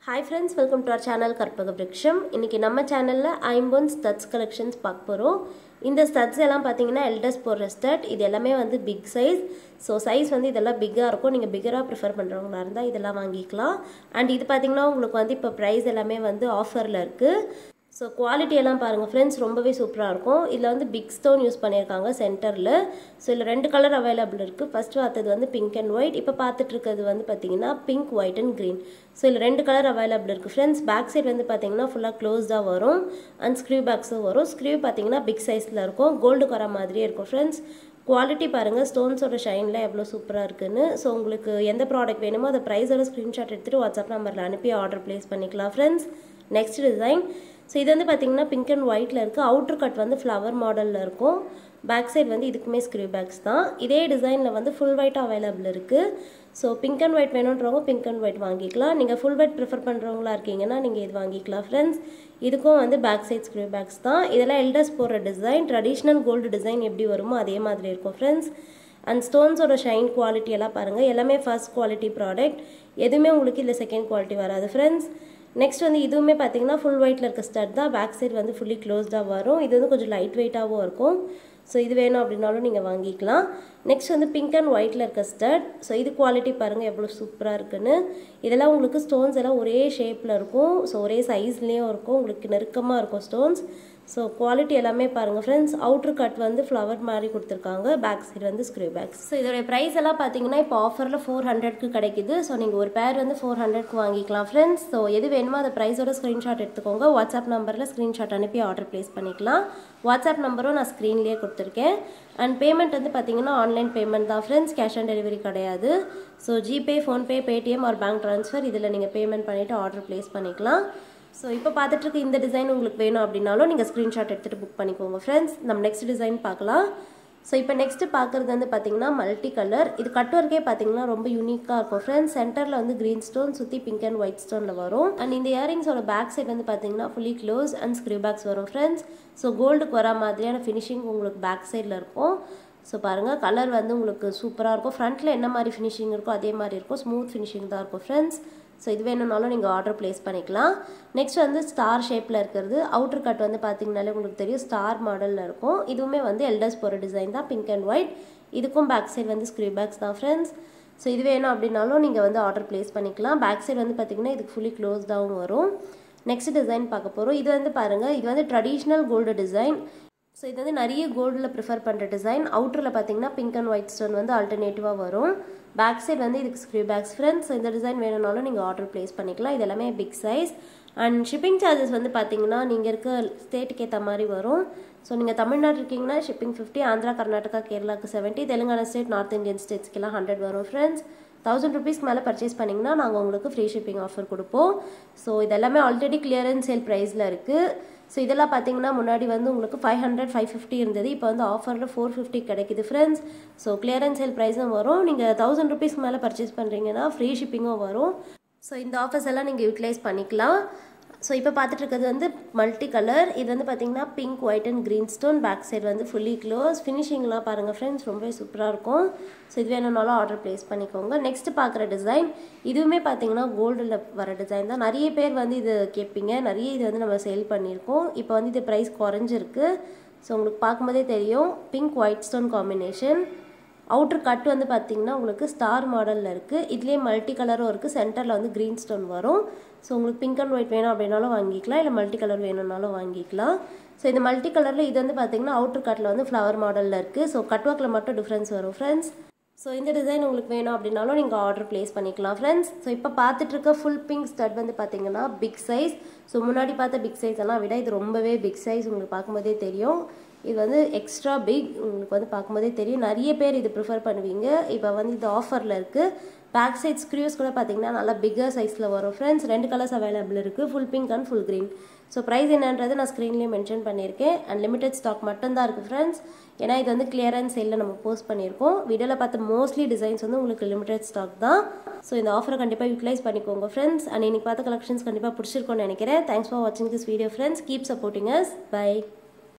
hi friends welcome to our channel Karpaga Virutcham இன்றைக்கி நம்ம சேனலில் ஐம்போன் ஸ்டட்ஸ் கலெக்ஷன்ஸ் பார்க்க போகிறோம் இந்த ஸ்டட்ஸ் எல்லாம் பார்த்தீங்கன்னா எல்டஸ் போடுற ஸ்டட் இது எல்லாமே வந்து பிக் சைஸ் ஸோ சைஸ் வந்து இதெல்லாம் பிக்காக இருக்கும் நீங்கள் பிக்கராக ப்ரிஃபர் பண்ணுறவங்களா இருந்தால் இதெல்லாம் வாங்கிக்கலாம் அண்ட் இது பார்த்தீங்கன்னா உங்களுக்கு வந்து இப்போ ப்ரைஸ் எல்லாமே வந்து ஆஃபரில் இருக்குது ஸோ குவாலிட்டி எல்லாம் பாருங்கள் ஃப்ரெண்ட்ஸ் ரொம்பவே சூப்பராக இருக்கும் இதில் வந்து பிக் ஸ்டோன் யூஸ் பண்ணியிருக்காங்க சென்டரில் ஸோ இதில் ரெண்டு கலர் அவைலபிள் இருக்குது ஃபஸ்ட்டு பார்த்தது வந்து பிங்க் அண்ட் ஒயிட் இப்போ பார்த்துட்டு இருக்கிறது வந்து பார்த்தீங்கன்னா pink white and green so இதில் ரெண்டு கலர் அவைலபிள் இருக்குது ஃப்ரெண்ட்ஸ் பேக் சைடு வந்து பார்த்தீங்கன்னா ஃபுல்லாக க்ளோஸ்டாக வரும் அண்ட் ஸ்க்ரீவ் பேக்ஸும் வரும் ஸ்க்ரீவ் பார்த்தீங்கன்னா பிக் சைஸில் இருக்கும் கோல்டுக்கு வர மாதிரியே இருக்கும் ஃப்ரெண்ட்ஸ் குவாலிட்டி பாருங்கள் ஸ்டோன்ஸோட ஷைனில் எவ்வளோ சூப்பராக இருக்குன்னு ஸோ உங்களுக்கு எந்த ப்ராடக்ட் வேணுமோ அதை ப்ரைஸோட ஸ்க்ரீன்ஷாட் எடுத்துகிட்டு வாட்ஸ்அப் நம்பரில் அனுப்பி ஆர்டர் ப்ளேஸ் பண்ணிக்கலாம் ஃப்ரெண்ட்ஸ் நெக்ஸ்ட் டிசைன் ஸோ இது வந்து பார்த்தீங்கன்னா பிங்க் அண்ட் ஒயிட்டில் இருக்குது அவுட்ரு கட் வந்து ஃப்ளவர் மாடலில் இருக்கும் பேக் சைடு வந்து இதுக்குமே ஸ்க்ரீவ் பேக்ஸ் தான் இதே டிசைனில் வந்து ஃபுல் ஒயிட் அவைலபிள் இருக்குது ஸோ பிங்க் அண்ட் ஒயிட் வேணுன்றவங்க பிங்க் அண்ட் ஒயிட் வாங்கிக்கலாம் நீங்கள் ஃபுல் ஒயிட் ப்ரிஃபர் பண்ணுறவங்களா இருக்கீங்கன்னா நீங்கள் இது வாங்கிக்கலாம் ஃப்ரெண்ட்ஸ் இதுக்கும் வந்து பேக் சைட் ஸ்க்ரீவ் பேக்ஸ் தான் இதெல்லாம் எல்டர்ஸ் போடுற டிசைன் ட்ரெடிஷ்னல் கோல்டு டிசைன் எப்படி வருமோ அதே மாதிரி இருக்கும் ஃப்ரெண்ட்ஸ் அண்ட் ஸ்டோன்ஸோட ஷைன் குவாலிட்டி எல்லாம் பாருங்கள் எல்லாமே ஃபர்ஸ்ட் குவாலிட்டி ப்ராடக்ட் எதுவுமே உங்களுக்கு இல்லை செகண்ட் குவாலிட்டி வராது ஃப்ரெண்ட்ஸ் நெக்ஸ்ட் வந்து இதுவுமே பார்த்தீங்கன்னா ஃபுல் ஒயிட்டில் இருக்க ஸ்டட் தான் பேக் சைடு வந்து ஃபுல்லி க்ளோஸ்டாக வரும் இது வந்து கொஞ்சம் லைட் வெயிட்டாகவும் இருக்கும் ஸோ இது வேணும் அப்படின்னாலும் நீங்கள் வாங்கிக்கலாம் நெக்ஸ்ட் வந்து பிங்க் அண்ட் ஒயிட்டில் இருக்க ஸ்டட் ஸோ இது குவாலிட்டி பாருங்கள் எவ்வளோ சூப்பராக இருக்குன்னு இதெல்லாம் உங்களுக்கு ஸ்டோன்ஸ் எல்லாம் ஒரே ஷேப்பில் இருக்கும் ஸோ ஒரே சைஸ்லேயும் இருக்கும் உங்களுக்கு நெருக்கமாக இருக்கும் ஸ்டோன்ஸ் ஸோ குவாலிட்டி எல்லாமே பாருங்கள் ஃப்ரெண்ட்ஸ் அவுட்ரு கட் வந்து ஃப்ளவர் மாதிரி கொடுத்துருக்காங்க பேக் சைடு வந்து ஸ்க்ரூ பேக்ஸ் ஸோ இதோடைய ப்ரைஸ் எல்லாம் பார்த்தீங்கன்னா இப்போ ஆஃபரில் ஃபோர் ஹண்ட்ரட்க்கு கிடைக்குது ஸோ நீங்கள் ஒரு பேர் வந்து ஃபோர் ஹண்ட்ரட்க்கு வாங்கிக்கலாம் ஃப்ரெண்ட்ஸ் ஸோ எது வேணுமோ அந்த ப்ரைஸோட ஸ்க்ரீன்ஷாட் எடுத்துக்கோங்க வாட்ஸ்அப் நம்பரில் ஸ்க்ரீன்ஷாட் அனுப்பி ஆர்டர் ப்ளேஸ் பண்ணிக்கலாம் வாட்ஸ்அப் நம்பரும் நான் ஸ்க்ரீன்லேயே கொடுத்துருக்கேன் அண்ட் பேமெண்ட் வந்து பார்த்தீங்கன்னா ஆன்லைன் பேமெண்ட் தான் ஃப்ரெண்ட்ஸ் கேஷ் ஆன் டெலிவரி கிடையாது so GPay PhonePe Paytm or bank transfer இதில் நீங்கள் பேமெண்ட் பண்ணிவிட்டு ஆர்டர் ப்ளேஸ் பண்ணிக்கலாம் ஸோ இப்போ பார்த்துட்டு இருக்க இந்த டிசைன் உங்களுக்கு வேணும் அப்படின்னாலும் நீங்கள் ஸ்க்ரீன்ஷாட் எடுத்துகிட்டு புக் பண்ணிக்கோங்க ஃப்ரெண்ட்ஸ் நம்ம நெக்ஸ்ட் டிசைன் பார்க்கலாம் ஸோ இப்போ நெக்ஸ்ட்டு பார்க்குறது வந்து பார்த்தீங்கன்னா மல்டி கலர் இது கட் ஒர்க்கே பார்த்தீங்கன்னா ரொம்ப யூனிக்காக இருக்கும் ஃப்ரெண்ட்ஸ் சென்டரில் வந்து க்ரீன் ஸ்டோன் சுற்றி பிங்க் அண்ட் ஒயிட் ஸ்டோனில் வரும் அண்ட் இந்த இயரிங்ஸோட பேக் சைட் வந்து பார்த்தீங்கன்னா fully close and screw backs வரும் ஃப்ரெண்ட்ஸ் ஸோ கோல்டுக்கு வரா மாதிரியான ஃபினிஷிங் உங்களுக்கு பேக் சைடில் இருக்கும் ஸோ பாருங்கள் கலர் வந்து உங்களுக்கு சூப்பராக இருக்கும் ஃப்ரண்ட்டில் என்ன மாதிரி ஃபினிஷிங் இருக்கோ அதே மாதிரி இருக்கும் ஸ்மூத் ஃபினிஷிங் தான் இருக்கும் ஃப்ரெண்ட்ஸ் ஸோ இது வேணும்னாலும் நீங்கள் ஆர்டர் ப்ளேஸ் பண்ணிக்கலாம் நெக்ஸ்ட் வந்து ஸ்டார் ஷேப்பில் இருக்கிறது அவுட்ரு கட் வந்து பார்த்தீங்கனாலே உங்களுக்கு தெரியும் ஸ்டார் மாடலில் இருக்கும் இதுவுமே வந்து எல்டர்ஸ் போகிற டிசைன் தான் பிங்க் அண்ட் ஒயிட் இதுக்கும் பேக் சைடு வந்து ஸ்க்ரீவ் பேக்ஸ் தான் ஃப்ரெண்ட்ஸ் ஸோ இது வேணும் அப்படின்னாலும் நீங்கள் வந்து ஆர்டர் ப்ளேஸ் பண்ணிக்கலாம் பேக் சைடு வந்து பார்த்தீங்கன்னா இதுக்கு ஃபுல்லி க்ளோஸ்டாகவும் வரும் நெக்ஸ்ட் டிசைன் பார்க்க போகிறோம் இது வந்து பாருங்கள் இது வந்து ட்ரெடிஷ்னல் கோல்டு டிசைன் ஸோ இது வந்து நிறைய கோல்டில் ப்ரிஃபர் பண்ணுற டிசைன் அவுட்டரில் பார்த்தீங்கன்னா பிங்க் அண்ட் ஒயிட் ஸ்டோன் வந்து ஆல்டர்னேட்டிவாக வரும் பேக் சைடு வந்து இதுக்கு ஸ்க்ரீவ் பேக்ஸ் ஃப்ரெண்ட்ஸ் இந்த டிசைன் வேணும்னாலும் நீங்கள் ஆர்டர் ப்ளேஸ் பண்ணிக்கலாம் இது எல்லாமே big size and shipping charges வந்து பார்த்தீங்கன்னா நீங்கள் இருக்க ஸ்டேட்டுக்கு ஏற்ற மாதிரி வரும் ஸோ நீங்கள் தமிழ்நாடு இருக்கீங்கன்னா ஷிப்பிங் ஃபிஃப்டி ஆந்திரா கர்நாடகா கேரளாக்கு seventy Telangana state north Indian ஸ்டேட்ஸ்க்கெல்லாம் ஹண்ட்ரட் வரும் ஃப்ரெண்ட்ஸ் தௌசண்ட் ருபீஸ்க்கு மேலே பர்ச்சேஸ் பண்ணிங்கன்னா நாங்கள் உங்களுக்கு ஃப்ரீ ஷிப்பிங் ஆஃபர் கொடுப்போம் ஸோ இதெல்லாமே ஆல்ரெடி கிளியரன்ஸ் சேல் ப்ரைஸில் இருக்குது ஸோ இதெல்லாம் பார்த்தீங்கன்னா முன்னாடி வந்து உங்களுக்கு ஃபைவ் ஹண்ட்ரட் ஃபைவ் ஃபிஃப்டி இருந்தது இப்போ வந்து ஆஃபரில் ஃபோர் ஃபிஃப்டி கிடைக்குது ஃப்ரெண்ட்ஸ் ஸோ கிளியரன்ஸ் சேல் ப்ரைஸும் வரும் நீங்கள் தௌசண்ட் ருபீஸ்க்கு மேலே பர்ச்சேஸ் பண்ணுறீங்கன்னா ஃப்ரீ ஷிப்பிங்கும் வரும் ஸோ இந்த ஆஃபர்ஸ் எல்லாம் நீங்கள் யூட்டிலைஸ் பண்ணிக்கலாம் ஸோ இப்போ பார்த்துட்டு இருக்கிறது வந்து மல்டி கலர் இது வந்து பார்த்தீங்கன்னா pink white and green stone back side வந்து ஃபுல்லி க்ளோஸ் ஃபினிஷிங்லாம் பாருங்கள் ஃப்ரெண்ட்ஸ் ரொம்பவே சூப்பராக இருக்கும் ஸோ இது வேணும்னாலும் ஆர்டர் ப்ளேஸ் பண்ணிக்கோங்க நெக்ஸ்ட் பார்க்குற டிசைன் இதுவுமே பார்த்தீங்கன்னா கோல்டில் வர டிசைன் தான் நிறைய பேர் வந்து இது கேட்பீங்க நிறைய இது வந்து நம்ம சேல் பண்ணியிருக்கோம் இப்போ வந்து இது ப்ரைஸ் குறைஞ்சிருக்கு ஸோ உங்களுக்கு பார்க்கும்போதே தெரியும் பிங்க் ஒயிட் ஸ்டோன் காம்பினேஷன் அவுட்ரு கட் வந்து பார்த்தீங்கன்னா உங்களுக்கு ஸ்டார் மாடலில் இருக்குது இதுலேயே மல்டி கலரும் இருக்குது சென்டரில் வந்து க்ரீன் ஸ்டோன் வரும் ஸோ உங்களுக்கு பிங்க் அண்ட் ஒயிட் வேணும் அப்படின்னாலும் வாங்கிக்கலாம் இல்லை மல்டி கலர் வேணும்னாலும் வாங்கிக்கலாம் ஸோ இந்த மல்டி கலரில் இது வந்து பார்த்தீங்கன்னா அவுட்ரு கட்டில் வந்து ஃப்ளவர் மாடலில் இருக்குது ஸோ கட் ஒர்க்கில் மட்டும் டிஃப்ரென்ஸ் வரும் ஃப்ரெண்ட்ஸ் ஸோ இந்த டிசைன் உங்களுக்கு வேணும் அப்படின்னாலும் நீங்கள் ஆர்டர் ப்ளேஸ் பண்ணிக்கலாம் ஃப்ரெண்ட்ஸ் ஸோ இப்போ பார்த்துட்டு இருக்க ஃபுல் பிங்க் ஸ்டட் வந்து பார்த்தீங்கன்னா பிக் சைஸ் ஸோ முன்னாடி பார்த்த பிக் சைஸ் எல்லாம் விட இது ரொம்பவே பிக் சைஸ் உங்களுக்கு பார்க்கும்போதே தெரியும் இது வந்து எக்ஸ்ட்ரா பிக் உங்களுக்கு வந்து பார்க்கும்போதே தெரியும் நிறைய பேர் இது ப்ரிஃபர் பண்ணுவீங்க இப்போ வந்து இது ஆஃபரில் இருக்குது பேக் சைட் ஸ்க்ரீவ்ஸ் கூட பார்த்தீங்கன்னா நல்லா பிக்கர் சைஸில் வரும் ஃப்ரெண்ட்ஸ் ரெண்டு கலர்ஸ் அவைலபிள் இருக்குது full pink and full green so price என்னன்றது நான் ஸ்க்ரீன்லேயே மென்ஷன் பண்ணியிருக்கேன் அண்ட் லிமிடெட் ஸ்டாக் மட்டும்தான் இருக்குது ஃப்ரெண்ட்ஸ் ஏன்னா இது வந்து கிளியரன்ஸ் சேலில் நம்ம போஸ்ட் பண்ணியிருக்கோம் வீடியோவில் பார்த்த மோஸ்ட்லி டிசைன்ஸ் வந்து உங்களுக்கு லிமிடெட் ஸ்டாக் தான் ஸோ இந்த ஆஃபரை கண்டிப்பாக யூட்டிலைஸ் பண்ணிக்கோங்க ஃப்ரெண்ட்ஸ் அண்ட் இன்னைக்கு பார்த்த கலெக்ஷன்ஸ் கண்டிப்பாக பிடிச்சிருக்கோன்னு நினைக்கிறேன் தேங்க்ஸ் ஃபார் வாட்சிங் this video friends keep supporting us by